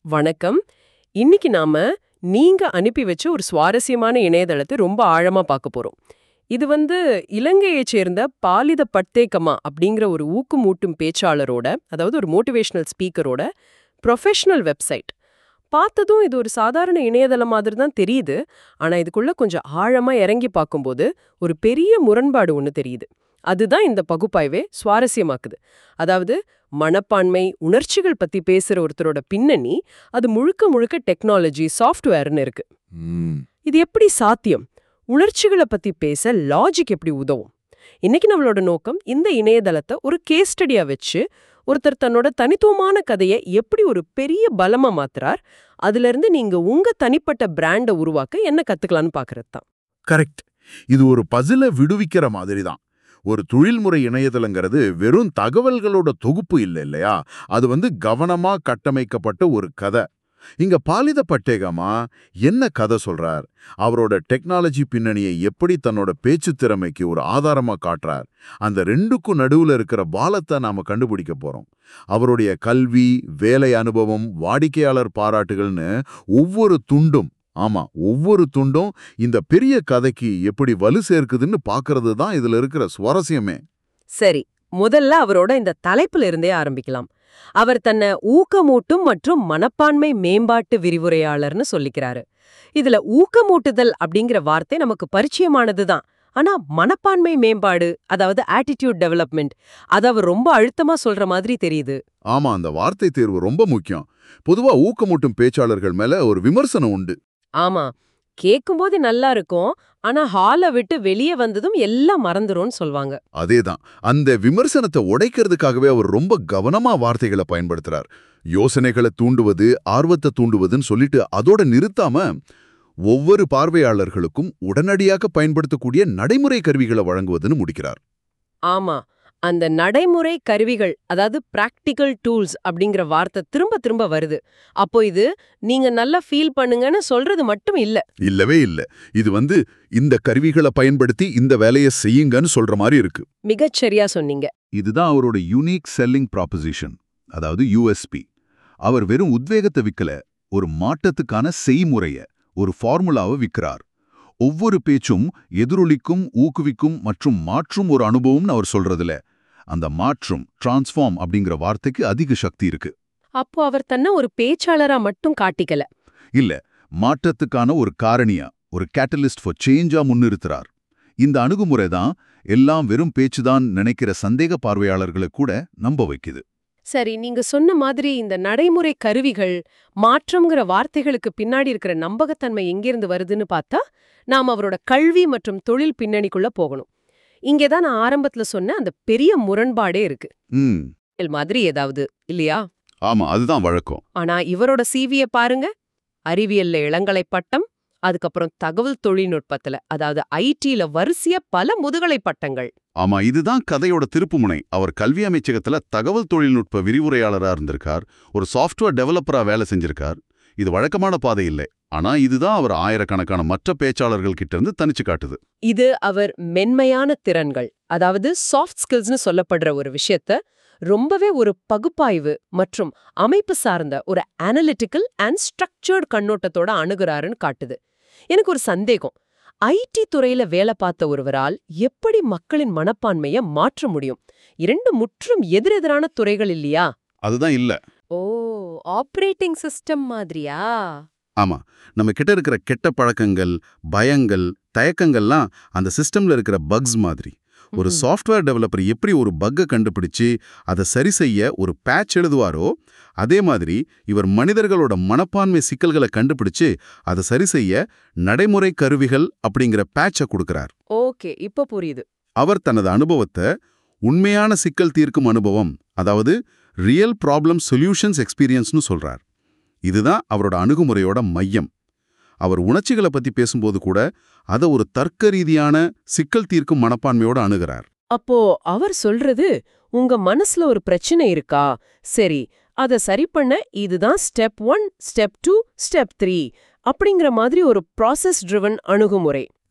வணக்கம் இன்னைக்கு நாம நீங்க அனுப்பி வச்ச ஒரு சுவாரஸ்யமான இணையதளத்தை ரொம்ப ஆழமா பார்க்க போறோம் இது வந்து இலங்கையைச் சேர்ந்த பாலித பட்டேக்கமா அப்படிங்கிற ஒரு ஊக்குமூட்டும் பேச்சாளரோட அதாவது ஒரு மோட்டிவேஷனல் ஸ்பீக்கரோட ப்ரொஃபஷனல் வெப்சைட் பார்த்ததும் இது ஒரு சாதாரண இணையதளம் மாதிரி தான் தெரியுது ஆனா இதுக்குள்ள கொஞ்சம் ஆழமா இறங்கி பார்க்கும்போது ஒரு பெரிய முரண்பாடு ஒன்று தெரியுது அதுதான் இந்த பகுப்பாய்வே சுவாரஸ்யமாக்குது அதாவது மனப்பான்மை உணர்ச்சிகள் பத்தி பேசுற ஒருத்தரோட பின்னணி அது முழுக்க முழுக்க டெக்னாலஜி சாஃப்ட்வேர்னு இருக்கு ம், இது எப்படி சாத்தியம் உணர்ச்சிகளை பத்தி பேச லாஜிக் எப்படி உதவும் இன்னைக்கு நம்மளோட நோக்கம் இந்த இணையதளத்தை ஒரு கேஸ் ஸ்டடியா வச்சு ஒருத்தர் தன்னோட தனித்துவமான கதையை எப்படி ஒரு பெரிய பலமா மாத்துறார் அதுல இருந்து நீங்க உங்க தனிப்பட்ட பிராண்டை உருவாக்க என்ன கத்துக்கலாம்னு பாக்குறது தான் கரெக்ட் இது ஒரு பசில விடுவிக்கிற மாதிரி தான் ஒரு தொழில்முறை இணையதளங்கிறது வெறும் தகவல்களோட தொகுப்பு இல்லை இல்லையா அது வந்து கவனமா கட்டமைக்கப்பட்ட ஒரு கதை இங்க பாலித பட்டேகமா என்ன கதை சொல்றார் அவரோட டெக்னாலஜி பின்னணியை எப்படி தன்னோட பேச்சு திறமைக்கு ஒரு ஆதாரமா காட்டுறார் அந்த ரெண்டுக்கும் நடுவுல இருக்கிற பாலத்தை நாம கண்டுபிடிக்க போறோம் அவருடைய கல்வி வேலை அனுபவம் வாடிக்கையாளர் பாராட்டுகள்னு ஒவ்வொரு துண்டும் ஆமா ஒவ்வொரு துண்டும் இந்த பெரிய கதைக்கு எப்படி வலு சேர்க்குதுன்னு பாக்குறது தான் இதுல இருக்கிற சுவாரஸ்யமே சரி முதல்ல அவரோட இந்த தலைப்புல இருந்தே ஆரம்பிக்கலாம் அவர் தன்னை ஊக்கமூட்டும் மற்றும் மனப்பான்மை மேம்பாட்டு விரிவுரையாளர்னு சொல்லிக்கிறாரு இதுல ஊக்கமூட்டுதல் அப்படிங்கிற வார்த்தை நமக்கு பரிச்சயமானதுதான் ஆனா மனப்பான்மை மேம்பாடு அதாவது ஆட்டிடியூட் டெவலப்மெண்ட் அது அவர் ரொம்ப அழுத்தமா சொல்ற மாதிரி தெரியுது ஆமா அந்த வார்த்தை தேர்வு ரொம்ப முக்கியம் பொதுவா ஊக்கமூட்டும் பேச்சாளர்கள் மேல ஒரு விமர்சனம் உண்டு ஆமா கேக்கும்போது நல்லா இருக்கும் ஆனா ஹாலை விட்டு வெளியே வந்ததும் எல்லாம் மறந்துரும்னு சொல்வாங்க அதேதான் அந்த விமர்சனத்தை உடைக்கிறதுக்காகவே அவர் ரொம்ப கவனமா வார்த்தைகளை பயன்படுத்துறார் யோசனைகளை தூண்டுவது ஆர்வத்தை தூண்டுவதுன்னு சொல்லிட்டு அதோட நிறுத்தாம ஒவ்வொரு பார்வையாளர்களுக்கும் உடனடியாக பயன்படுத்தக்கூடிய நடைமுறை கருவிகளை வழங்குவதுன்னு முடிக்கிறார் ஆமா அந்த நடைமுறை கருவிகள் அதாவது பிராக்டிக்கல் டூல்ஸ் அப்படிங்கிற வார்த்தை திரும்ப திரும்ப வருது அப்போ இது நீங்க நல்லா ஃபீல் பண்ணுங்கன்னு சொல்றது மட்டும் இல்ல இல்லவே இல்ல இது வந்து இந்த கருவிகளை பயன்படுத்தி இந்த வேலையை செய்யுங்கன்னு சொல்ற மாதிரி இருக்கு மிகச்சரியா சொன்னீங்க இதுதான் அவரோட யூனிக் செல்லிங் ப்ராposition அதாவது யூஎஸ்பி அவர் வெறும் உத்வேகத்தை விக்கல ஒரு மாற்றத்துக்கான செய்முறைய ஒரு ஃபார்முலாவை விக்கிறார் ஒவ்வொரு பேச்சும் எதிரொலிக்கும் ஊக்குவிக்கும் மற்றும் மாற்றும் ஒரு அனுபவம்னு அவர் சொல்றதுல அந்த மாற்றும் டிரான்ஸ்ஃபார்ம் அப்படிங்கிற வார்த்தைக்கு அதிக சக்தி இருக்கு அப்போ அவர் தன்னை ஒரு பேச்சாளரா மட்டும் காட்டிக்கல இல்ல மாற்றத்துக்கான ஒரு காரணியா ஒரு கேட்டலிஸ்ட் ஃபார் சேஞ்சா முன்னிறுத்துறார் இந்த அணுகுமுறை தான் எல்லாம் வெறும் பேச்சுதான் நினைக்கிற சந்தேக பார்வையாளர்களை கூட நம்ப வைக்குது சரி நீங்க சொன்ன மாதிரி இந்த நடைமுறை கருவிகள் மாற்றம்ங்கிற வார்த்தைகளுக்கு பின்னாடி இருக்கிற நம்பகத்தன்மை எங்கிருந்து வருதுன்னு பார்த்தா நாம் அவரோட கல்வி மற்றும் தொழில் பின்னணிக்குள்ள போகணும் இங்கேதான் நான் ஆரம்பத்துல சொன்ன அந்த பெரிய முரண்பாடே இருக்கு ம் இது மாதிரி ஏதாவது இல்லையா ஆமா அதுதான் வழக்கம் ஆனா இவரோட சிவிய பாருங்க அறிவியல்ல இளங்கலை பட்டம் அதுக்கப்புறம் தகவல் தொழில்நுட்பத்துல அதாவது ஐடில வரிசைய பல முதுகலை பட்டங்கள் ஆமா இதுதான் கதையோட திருப்புமுனை அவர் கல்வி அமைச்சகத்துல தகவல் தொழில்நுட்ப விரிவுரையாளரா இருந்திருக்கார் ஒரு சாஃப்ட்வேர் டெவலப்பரா வேலை செஞ்சிருக்கார் இது வழக்கமான பாதை இல்லை ஆனா இதுதான் அவர் ஆயிரக்கணக்கான மற்ற பேச்சாளர்கள் கிட்ட இருந்து தனிச்சு காட்டுது இது அவர் மென்மையான திறன்கள் அதாவது சாஃப்ட் ஸ்கில்ஸ்னு சொல்லப்படுற ஒரு விஷயத்த ரொம்பவே ஒரு பகுப்பாய்வு மற்றும் அமைப்பு சார்ந்த ஒரு அனலிட்டிக்கல் அண்ட் ஸ்ட்ரக்சர்ட் கண்ணோட்டத்தோட அணுகுறாருன்னு காட்டுது எனக்கு ஒரு சந்தேகம் ஐடி துறையில வேலை பார்த்த ஒருவரால் எப்படி மக்களின் மனப்பான்மைய மாற்ற முடியும் இரண்டு முற்றும் எதிரெதிரான துறைகள் இல்லையா அதுதான் இல்ல ஓ ஆப்ரேட்டிங் சிஸ்டம் மாதிரியா ஆமா நம்ம கிட்ட இருக்கிற கெட்ட பழக்கங்கள் பயங்கள் தயக்கங்கள்லாம் அந்த சிஸ்டம்ல இருக்கிற பக்ஸ் மாதிரி ஒரு ம்ஹும். சாஃப்ட்வேர் டெவலப்பர் எப்படி ஒரு பக்கை கண்டுபிடிச்சு அதை சரி செய்ய ஒரு பேட்ச் எழுதுவாரோ அதே மாதிரி இவர் மனிதர்களோட மனப்பான்மை சிக்கல்களை கண்டுபிடிச்சு அதை சரி செய்ய நடைமுறை கருவிகள் அப்படிங்கிற பேட்சை கொடுக்கறார் ஓகே இப்ப புரியுது அவர் தனது அனுபவத்தை உண்மையான சிக்கல் தீர்க்கும் அனுபவம் அதாவது ரியல் ப்ராப்ளம் சொல்யூஷன்ஸ் எக்ஸ்பீரியன்ஸ்னு சொல்றார் இதுதான் அவரோட அணுகுமுறையோட மையம் அவர் உணர்ச்சிகளை பத்தி பேசும்போது கூட அதை ஒரு தர்க்க ரீதியான சிக்கல் தீர்க்கும் மனப்பான்மையோட அணுகிறார் அப்போ அவர் சொல்றது உங்க மனசுல ஒரு பிரச்சனை இருக்கா சரி அத சரி பண்ண இதுதான் step one step two step three அப்படிங்கிற மாதிரி ஒரு ப்ராசஸ் ட்ரிவன் அணுகுமுறை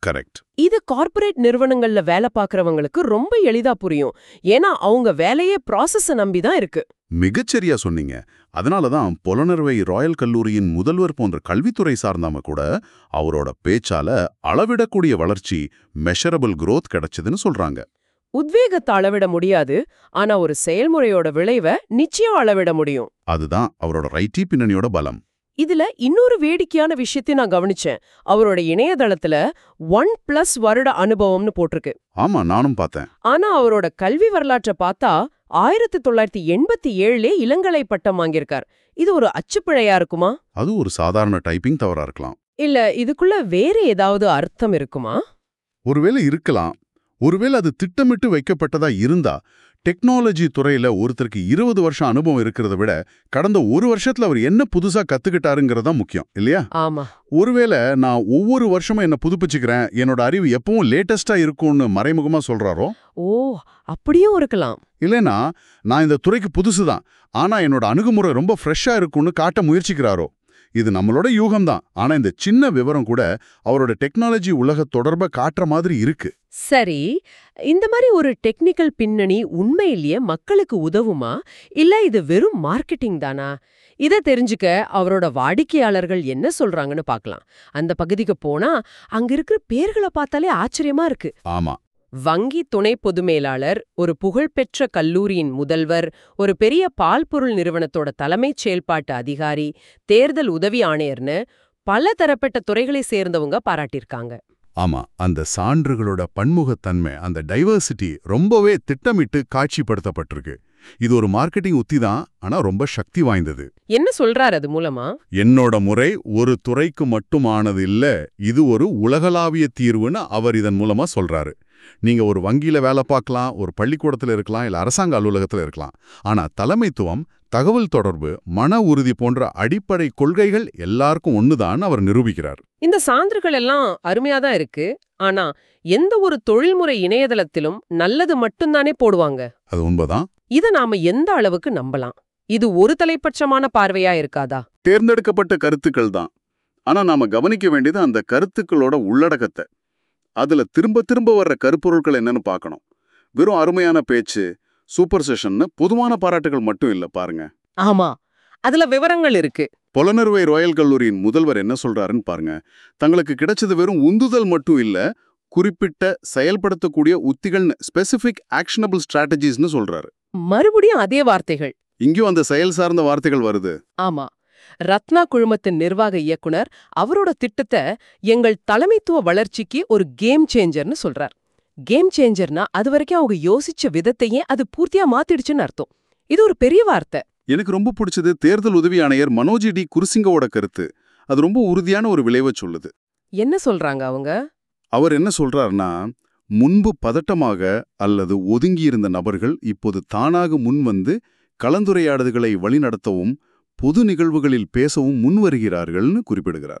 கரெக்ட் இது கார்ப்பரேட் நிறுவனங்கள்ல வேலை பார்க்கறவங்களுக்கு ரொம்ப எளிதா புரியும் ஏன்னா அவங்க வேலையே ப்ராசஸ நம்பி தான் இருக்கு மிகச்சரியா சொன்னீங்க அதனால தான் புலனர்வை ராயல் கல்லூரியின் முதல்வர் போன்ற கல்வித்துறை சார்ந்தாம கூட அவரோட பேச்சால அளவிடக்கூடிய வளர்ச்சி மெஷரபிள் growth கிடைச்சதுன்னு சொல்றாங்க உத்வேகத்தை அளவிட முடியாது ஆனா ஒரு செயல்முறையோட விளைவை நிச்சயம் அளவிட முடியும் அதுதான் அவரோட ரைட்டி பின்னணியோட பலம் இதுல இன்னொரு வேடிக்கையான விஷயத்தை நான் கவனிச்சேன் அவரோட இணையதளத்துல ஒன் பிளஸ் வருட அனுபவம்னு போட்டிருக்கு ஆமா நானும் பார்த்தேன் ஆனா அவரோட கல்வி வரலாற்றை பார்த்தா ஆயிரத்தி தொள்ளாயிரத்தி எண்பத்தி ஏழுலே இளங்கலை பட்டம் வாங்கியிருக்கார் இது ஒரு அச்சுப்பிழையா இருக்குமா அது ஒரு சாதாரண டைப்பிங் தவறா இருக்கலாம் இல்ல இதுக்குள்ள வேற ஏதாவது அர்த்தம் இருக்குமா ஒருவேளை இருக்கலாம் ஒருவேளை அது திட்டமிட்டு வைக்கப்பட்டதா இருந்தா டெக்னாலஜி துறையில ஒருத்தருக்கு இருபது வருஷம் அனுபவம் இருக்கிறத விட கடந்த ஒரு வருஷத்துல அவர் என்ன புதுசா கத்துக்கிட்டாருங்கிறது தான் முக்கியம் இல்லையா ஆமா ஒருவேளை நான் ஒவ்வொரு வருஷமும் என்ன புதுப்பிச்சுக்கிறேன் என்னோட அறிவு எப்பவும் லேட்டஸ்டா இருக்கும்னு மறைமுகமா சொல்றாரோ ஓ அப்படியும் இருக்கலாம் இல்லைனா நான் இந்த துறைக்கு புதுசு தான் ஆனா என்னோட அணுகுமுறை ரொம்ப ஃப்ரெஷ்ஷா இருக்கும்னு காட்ட முயற்சிக்கிறாரோ இது நம்மளோட யூகம்தான் ஆனா இந்த சின்ன விவரம் கூட அவரோட டெக்னாலஜி உலக தொடர்பை காட்டுற மாதிரி இருக்கு சரி இந்த மாதிரி ஒரு டெக்னிக்கல் பின்னணி உண்மையிலேயே மக்களுக்கு உதவுமா இல்ல இது வெறும் மார்க்கெட்டிங் தானா இத தெரிஞ்சுக்க அவரோட வாடிக்கையாளர்கள் என்ன சொல்றாங்கன்னு பார்க்கலாம் அந்த பகுதிக்கு போனா அங்க இருக்கிற பேர்களை பார்த்தாலே ஆச்சரியமா இருக்கு ஆமா வங்கி துணை பொது மேலாளர் ஒரு புகழ்பெற்ற கல்லூரியின் முதல்வர் ஒரு பெரிய பால்பொருள் நிறுவனத்தோட தலைமைச் செயல்பாட்டு அதிகாரி தேர்தல் உதவி ஆணையர்னு பல தரப்பட்ட துறைகளை சேர்ந்தவங்க பாராட்டியிருக்காங்க ஆமா அந்த சான்றுகளோட பன்முகத்தன்மை அந்த டைவர்சிட்டி ரொம்பவே திட்டமிட்டு காட்சிப்படுத்தப்பட்டிருக்கு இது ஒரு மார்க்கெட்டிங் உத்தி தான் ஆனா ரொம்ப சக்தி வாய்ந்தது என்ன சொல்றார் அது மூலமா என்னோட முறை ஒரு துறைக்கு மட்டுமானது இல்ல இது ஒரு உலகளாவிய தீர்வுன்னு அவர் இதன் மூலமா சொல்றாரு நீங்க ஒரு வங்கியில வேலை பார்க்கலாம் ஒரு பள்ளிக்கூடத்துல இருக்கலாம் இல்ல அரசாங்க அலுவலகத்துல இருக்கலாம் ஆனா தலைமைத்துவம் தகவல் தொடர்பு மன உறுதி போன்ற அடிப்படை கொள்கைகள் எல்லாருக்கும் ஒண்ணுதான் அவர் நிரூபிக்கிறார் இந்த சான்றுகள் எல்லாம் அருமையா தான் இருக்கு ஆனா எந்த ஒரு தொழில்முறை இணையதளத்திலும் நல்லது மட்டும்தானே போடுவாங்க அது உண்மைதான் இத நாம எந்த அளவுக்கு நம்பலாம் இது ஒரு தலைப்பட்சமான பார்வையா இருக்காதா தேர்ந்தெடுக்கப்பட்ட கருத்துக்கள் தான் ஆனா நாம கவனிக்க வேண்டியது அந்த கருத்துக்களோட உள்ளடக்கத்தை அதுல திரும்ப திரும்ப வர்ற கருப்பொருட்கள் என்னன்னு பார்க்கணும் வெறும் அருமையான பேச்சு சூப்பர் செஷன்னு பொதுவான பாராட்டுகள் மட்டும் இல்ல பாருங்க ஆமா அதுல விவரங்கள் இருக்கு புலனறுவை ராயல் கல்லூரியின் முதல்வர் என்ன சொல்றாருன்னு பாருங்க தங்களுக்கு கிடைச்சது வெறும் உந்துதல் மட்டும் இல்ல குறிப்பிட்ட செயல்படுத்தக்கூடிய உத்திகள்னு ஸ்பெசிபிக் ஆக்ஷனபிள் ஸ்ட்ராட்டஜிஸ்னு சொல்றாரு மறுபடியும் அதே வார்த்தைகள் இங்கேயும் அந்த செயல் சார்ந்த வார்த்தைகள் வருது ஆமா ரத்னா குழுமத்தின் நிர்வாக இயக்குனர் அவரோட திட்டத்தை எங்கள் தலைமைத்துவ வளர்ச்சிக்கு ஒரு கேம் சேஞ்சர்னு சொல்றார் கேம் சேஞ்சர்னா அது வரைக்கும் அவங்க யோசிச்ச விதத்தையே அது பூர்த்தியா மாத்திடுச்சுன்னு அர்த்தம் இது ஒரு பெரிய வார்த்தை எனக்கு ரொம்ப பிடிச்சது தேர்தல் உதவி ஆணையர் மனோஜி டி குருசிங்கோட கருத்து அது ரொம்ப உறுதியான ஒரு விளைவை சொல்லுது என்ன சொல்றாங்க அவங்க அவர் என்ன சொல்றாருன்னா முன்பு பதட்டமாக அல்லது ஒதுங்கியிருந்த நபர்கள் இப்போது தானாக முன்வந்து கலந்துரையாடல்களை வழிநடத்தவும் பொது நிகழ்வுகளில் பேசவும் முன்வருகிறார்கள்னு குறிப்பிடுகிறார்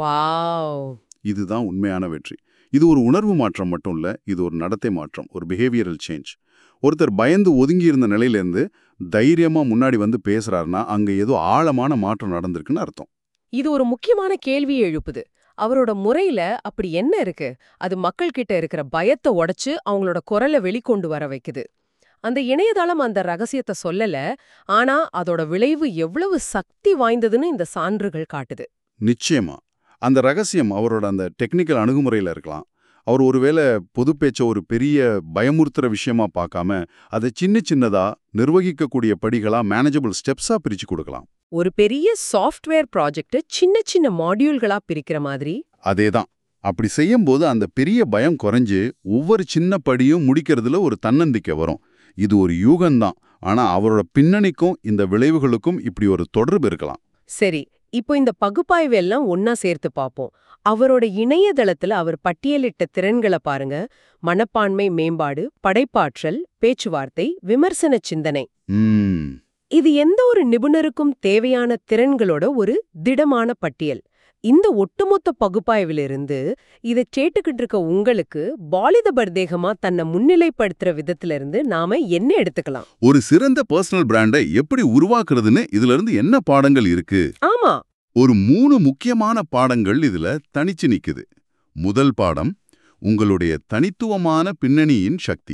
வாவ் இதுதான் உண்மையான வெற்றி இது ஒரு உணர்வு மாற்றம் மட்டும் இல்ல இது ஒரு நடத்தை மாற்றம் ஒரு பிஹேவியரல் சேஞ்ச் ஒருத்தர் பயந்து ஒதுங்கியிருந்த நிலையிலேருந்து தைரியமா முன்னாடி வந்து பேசுறாருன்னா அங்க ஏதோ ஆழமான மாற்றம் நடந்திருக்குன்னு அர்த்தம் இது ஒரு முக்கியமான கேள்வியை எழுப்புது அவரோட முறையில அப்படி என்ன இருக்கு அது மக்கள் கிட்ட இருக்கிற பயத்தை உடைச்சு அவங்களோட குரலை வெளிக்கொண்டு வர வைக்குது அந்த இணையதளம் அந்த ரகசியத்தை சொல்லல ஆனா அதோட விளைவு எவ்வளவு சக்தி வாய்ந்ததுன்னு இந்த சான்றுகள் காட்டுது நிச்சயமா அந்த ரகசியம் அவரோட அந்த டெக்னிக்கல் அணுகுமுறையில இருக்கலாம் அவர் ஒருவேளை பொது பேச்ச ஒரு பெரிய பயமுறுத்துற விஷயமா பார்க்காம அதை சின்ன சின்னதா நிர்வகிக்கக்கூடிய படிகளா மேனேஜபிள் ஸ்டெப்ஸா பிரிச்சு கொடுக்கலாம் ஒரு பெரிய சாஃப்ட்வேர் ப்ராஜெக்ட் சின்ன சின்ன மாடியூல்களா பிரிக்கிற மாதிரி அதேதான் அப்படி செய்யும்போது அந்த பெரிய பயம் குறைஞ்சு ஒவ்வொரு சின்ன படியும் முடிக்கிறதுல ஒரு தன்னம்பிக்கை வரும் இது ஒரு யூகம்தான் ஆனா அவரோட பின்னணிக்கும் இந்த விளைவுகளுக்கும் இப்படி ஒரு தொடர்பு இருக்கலாம் சரி இப்போ இந்த பகுப்பாய்வு எல்லாம் ஒன்னா சேர்த்து பார்ப்போம் அவரோட இணையதளத்துல அவர் பட்டியலிட்ட திறன்களை பாருங்க மனப்பான்மை மேம்பாடு படைப்பாற்றல் பேச்சுவார்த்தை விமர்சன சிந்தனை ம் இது எந்த ஒரு நிபுணருக்கும் தேவையான திறன்களோட ஒரு திடமான பட்டியல் இந்த ஒட்டுமொத்த பகுப்பாய்விலிருந்து இதை கேட்டுக்கிட்டு இருக்க உங்களுக்கு பாலித பர்தேகமா தன்னை முன்னிலைப்படுத்துற விதத்துல இருந்து நாம என்ன எடுத்துக்கலாம் ஒரு சிறந்த பர்சனல் பிராண்டை எப்படி உருவாக்குறதுன்னு இதுல இருந்து என்ன பாடங்கள் இருக்கு ஆமா ஒரு மூணு முக்கியமான பாடங்கள் இதுல தனிச்சு நிக்குது முதல் பாடம் உங்களுடைய தனித்துவமான பின்னணியின் சக்தி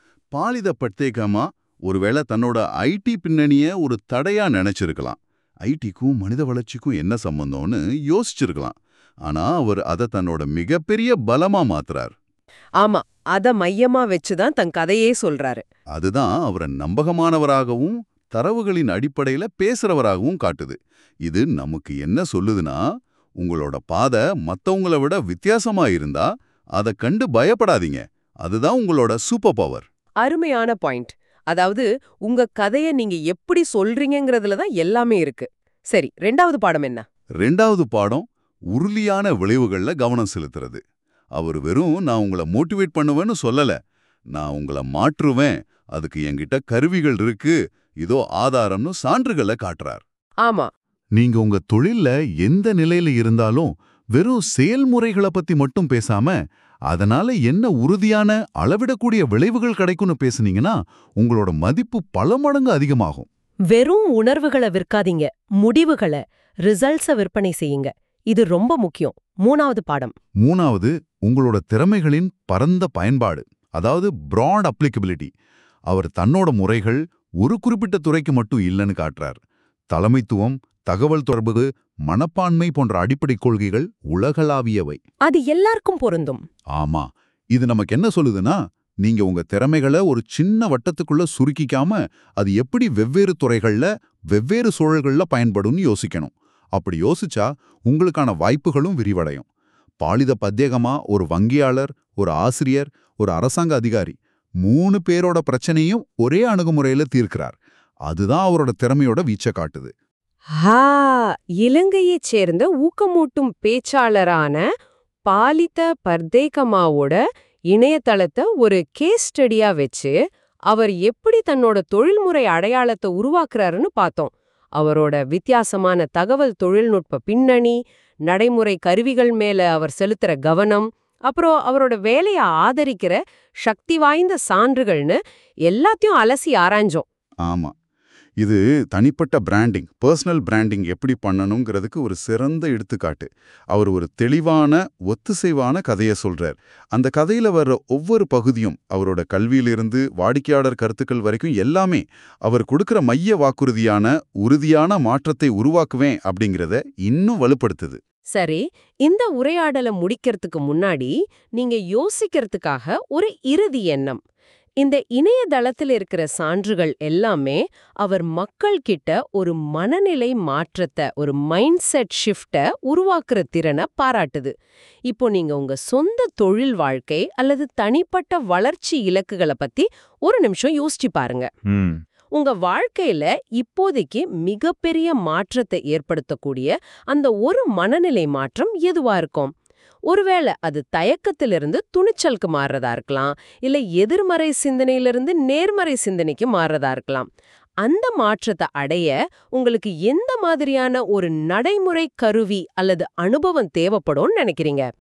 பாலித பட்டேகமா ஒருவேளை தன்னோட ஐடி பின்னணிய ஒரு தடையா நினைச்சிருக்கலாம் ஐடிக்கும் மனித வளர்ச்சிக்கும் என்ன சம்பந்தம்னு யோசிச்சிருக்கலாம் ஆனா அவர் அதை தன்னோட மிகப்பெரிய பலமா மாத்துறார் ஆமா அத மையமா வச்சுதான் தன் கதையே சொல்றாரு அதுதான் அவரை நம்பகமானவராகவும் தரவுகளின் அடிப்படையில பேசுறவராகவும் காட்டுது இது நமக்கு என்ன சொல்லுதுன்னா உங்களோட பாதை மத்தவங்கள விட வித்தியாசமா இருந்தா அதை கண்டு பயப்படாதீங்க அதுதான் உங்களோட சூப்பர் பவர் அருமையான பாயிண்ட் அதாவது உங்க கதைய நீங்க எப்படி சொல்றீங்கங்கிறதுல தான் எல்லாமே இருக்கு சரி ரெண்டாவது பாடம் என்ன ரெண்டாவது பாடம் உறுதியான விளைவுகள்ல கவனம் செலுத்துறது அவர் வெறும் நான் உங்களை மோட்டிவேட் பண்ணுவேன்னு சொல்லல நான் உங்களை மாற்றுவேன் அதுக்கு என்கிட்ட கருவிகள் இருக்கு இதோ ஆதாரம்னு சான்றுகளை காட்டுறார் ஆமா நீங்க உங்க தொழில்ல எந்த நிலையில இருந்தாலும் வெறும் செயல்முறைகளை பத்தி மட்டும் பேசாம அதனால என்ன உறுதியான அளவிடக்கூடிய விளைவுகள் கிடைக்கும்னு பேசுனீங்கன்னா உங்களோட மதிப்பு பல மடங்கு அதிகமாகும் வெறும் உணர்வுகளை விற்காதீங்க முடிவுகளை ரிசல்ட்ஸ விற்பனை செய்யுங்க இது ரொம்ப முக்கியம் மூணாவது பாடம் மூணாவது உங்களோட திறமைகளின் பரந்த பயன்பாடு அதாவது பிராட் அப்ளிகபிலிட்டி அவர் தன்னோட முறைகள் ஒரு குறிப்பிட்ட துறைக்கு மட்டும் இல்லைன்னு காட்டுறார் தலைமைத்துவம் தகவல் தொடர்பு மனப்பான்மை போன்ற அடிப்படை கொள்கைகள் உலகளாவியவை அது எல்லாருக்கும் பொருந்தும் ஆமா இது நமக்கு என்ன சொல்லுதுன்னா நீங்க உங்க திறமைகளை ஒரு சின்ன வட்டத்துக்குள்ள சுருக்கிக்காம அது எப்படி வெவ்வேறு துறைகள்ல வெவ்வேறு சூழல்கள்ல பயன்படும்னு யோசிக்கணும் அப்படி யோசிச்சா உங்களுக்கான வாய்ப்புகளும் விரிவடையும் பாலித பத்தியகமா ஒரு வங்கியாளர் ஒரு ஆசிரியர் ஒரு அரசாங்க அதிகாரி மூணு பேரோட பிரச்சனையும் ஒரே அணுகுமுறையில தீர்க்கிறார் அதுதான் அவரோட திறமையோட வீச்ச காட்டுது ஹா இலங்கையைச் சேர்ந்த ஊக்கமூட்டும் பேச்சாளரான பாலித பர்தேகமாவோட இணையதளத்தை ஒரு கேஸ் ஸ்டடியா வச்சு அவர் எப்படி தன்னோட தொழில்முறை அடையாளத்தை உருவாக்குறாருன்னு பார்த்தோம் அவரோட வித்தியாசமான தகவல் தொழில்நுட்ப பின்னணி நடைமுறை கருவிகள் மேல அவர் செலுத்துற கவனம் அப்புறம் அவரோட வேலையை ஆதரிக்கிற சக்தி வாய்ந்த சான்றுகள்னு எல்லாத்தையும் அலசி ஆராய்ஞ்சோம் ஆமா இது தனிப்பட்ட பிராண்டிங் பர்சனல் பிராண்டிங் எப்படி பண்ணணுங்கிறதுக்கு ஒரு சிறந்த எடுத்துக்காட்டு அவர் ஒரு தெளிவான ஒத்திசைவான கதையை சொல்றார் அந்த கதையில வர்ற ஒவ்வொரு பகுதியும் அவரோட கல்வியிலிருந்து வாடிக்கையாளர் கருத்துக்கள் வரைக்கும் எல்லாமே அவர் கொடுக்கிற மைய வாக்குறுதியான உறுதியான மாற்றத்தை உருவாக்குவேன் அப்படிங்கிறத இன்னும் வலுப்படுத்துது சரி இந்த உரையாடலை முடிக்கிறதுக்கு முன்னாடி நீங்க யோசிக்கிறதுக்காக ஒரு இறுதி எண்ணம் இந்த இணையதளத்தில் இருக்கிற சான்றுகள் எல்லாமே அவர் மக்கள் கிட்ட ஒரு மனநிலை மாற்றத்தை ஒரு மைண்ட் செட் ஷிஃப்ட உருவாக்குற திறனை பாராட்டுது இப்போ நீங்க உங்க சொந்த தொழில் வாழ்க்கை அல்லது தனிப்பட்ட வளர்ச்சி இலக்குகளை பத்தி ஒரு நிமிஷம் யோசிச்சு பாருங்க உங்க வாழ்க்கையில இப்போதைக்கு மிகப்பெரிய மாற்றத்தை ஏற்படுத்தக்கூடிய அந்த ஒரு மனநிலை மாற்றம் எதுவா இருக்கும் ஒருவேளை அது தயக்கத்திலிருந்து துணிச்சலுக்கு மாறுறதா இருக்கலாம் இல்ல எதிர்மறை சிந்தனையிலிருந்து நேர்மறை சிந்தனைக்கு மாறுறதா இருக்கலாம் அந்த மாற்றத்தை அடைய உங்களுக்கு எந்த மாதிரியான ஒரு நடைமுறை கருவி அல்லது அனுபவம் தேவைப்படும்னு நினைக்கிறீங்க